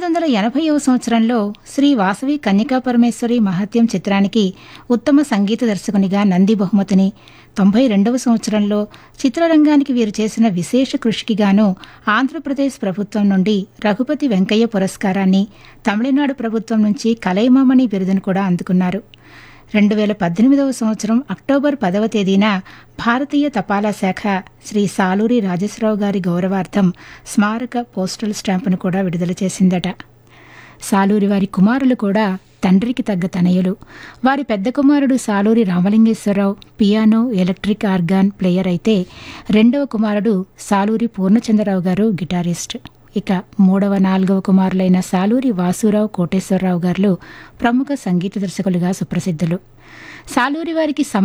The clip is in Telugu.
వందల ఎనభైవ సంవత్సరంలో శ్రీ వాసవి కన్యకా పరమేశ్వరి మహత్యం చిత్రానికి ఉత్తమ సంగీత దర్శకునిగా నంది బహుమతిని తొంభై రెండవ సంవత్సరంలో చిత్రరంగానికి వీరు చేసిన విశేష కృషికి గాను ఆంధ్రప్రదేశ్ ప్రభుత్వం నుండి రఘుపతి వెంకయ్య పురస్కారాన్ని తమిళనాడు ప్రభుత్వం నుంచి కలైమామణి బిరుదును కూడా అందుకున్నారు రెండు వేల పద్దెనిమిదవ సంవత్సరం అక్టోబర్ పదవ తేదీన భారతీయ తపాలా శాఖ శ్రీ సాలూరి రాజేశ్వరరావు గారి గౌరవార్థం స్మారక పోస్టల్ స్టాంపును కూడా విడుదల చేసిందట సాలూరి వారి కుమారులు కూడా తండ్రికి తగ్గ తనయులు వారి పెద్ద కుమారుడు Saluri Ramalingeswararao piano electric organ player అయితే రెండవ కుమారుడు సాలూరి పూర్ణచంద్రరావు గారు గిటారిస్ట్ ఇక మూడవ నాలుగవ కుమారులైన సాలూరి వాసురావు కోటేశ్వరరావు గారు ప్రముఖ సంగీత దర్శకులుగా సుప్రసిద్ధులు సాలూరి వారికి